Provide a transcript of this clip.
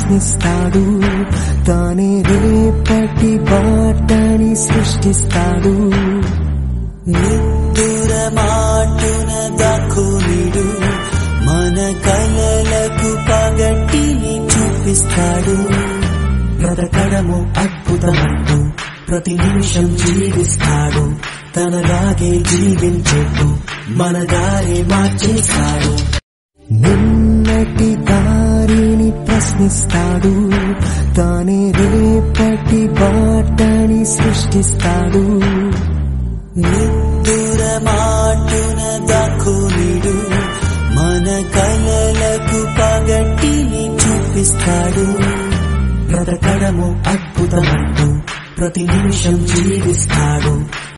ప్రశ్నిస్తాడు తానే రేపటి బాటని సృష్టిస్తాడు నిద్దుర మాటున దక్కునిడు మన కలలకు పగటిని చూపిస్తాడు బ్రతకడము అద్భుతమంటూ ప్రతి నిమిషం జీవిస్తాడు తనలాగే జీవించేట్టు మన దారి మార్చేస్తాడు నిన్నటి దారిని ప్రశ్నిస్తాడు తానే రేపటి బాటని సృష్టిస్తాడు నిద్దుర మాటున దక్కునిడు మన కలలకు పగటిని చూపిస్తాడు బ్రతకడము అద్భుతమంటూ ప్రతి నిమిషం జీవిస్తాడు